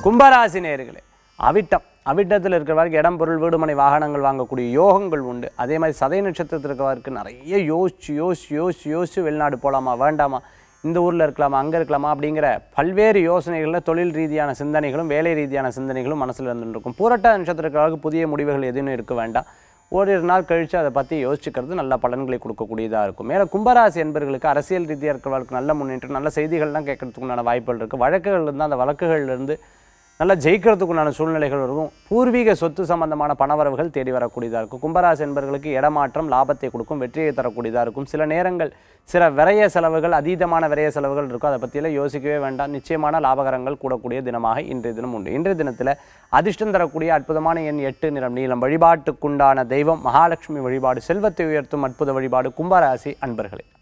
கும்பராசி நேர்களே அவிட்டம் அவிட்டத்தில் இருக்கிறவருக்கு இடம் பொருள் வீடுமனை வாகனங்கள் வாங்கக்கூடிய யோகங்கள் உண்டு அதே மாதிரி சதய நட்சத்திரத்தில் இருக்கிறவருக்கு நிறைய யோசிச்சு யோசிச்சு யோசிச்சு யோசிச்சு வெளிநாடு போகலாமா வேண்டாமா இந்த ஊரில் இருக்கலாமா அங்கே இருக்கலாமா அப்படிங்கிற பல்வேறு யோசனைகளில் தொழில் ரீதியான சிந்தனைகளும் வேலை ரீதியான சிந்தனைகளும் மனசில் இருந்துருக்கும் பூரட்ட நட்சத்திரக்காரர்களுக்கு புதிய முடிவுகள் எதுவும் இருக்க வேண்டாம் ஓரிரு நாள் கழித்து அதை பற்றி யோசிச்சுக்கிறது நல்ல பலன்களை கொடுக்கக்கூடியதாக இருக்கும் மேலே கும்பராசி என்பவர்களுக்கு அரசியல் ரீதியாக இருக்கிறவர்களுக்கு நல்ல முன்னேற்றம் நல்ல செய்திகள்லாம் கேட்கறதுக்கு உண்டான வாய்ப்புகள் இருக்குது வழக்குகள் இருந்தால் அந்த வழக்குகள்லேருந்து நல்லா ஜெயிக்கிறதுக்குண்டான சூழ்நிலைகள் இருக்கும் பூர்வீக சொத்து சம்பந்தமான பணவரவுகள் தேடி வரக்கூடியதாக இருக்கும் கும்பராசி என்பவர்களுக்கு இடமாற்றம் லாபத்தை கொடுக்கும் வெற்றியை தரக்கூடியதாக இருக்கும் சில நேரங்கள் சில விரய செலவுகள் அதீதமான விரய செலவுகள் இருக்கும் அதை பற்றியெல்லாம் யோசிக்கவே வேண்டாம் நிச்சயமான லாபகரங்கள் கூடக்கூடிய தினமாக இன்றைய தினம் உண்டு இன்றைய தினத்தில் அதிர்ஷ்டம் தரக்கூடிய அற்புதமான எண் எட்டு நிறம் நீளம் வழிபாட்டுக்குண்டான தெய்வம் மகாலட்சுமி வழிபாடு செல்வத்தை உயர்த்தும் அற்புத வழிபாடு கும்பராசி அன்பர்களே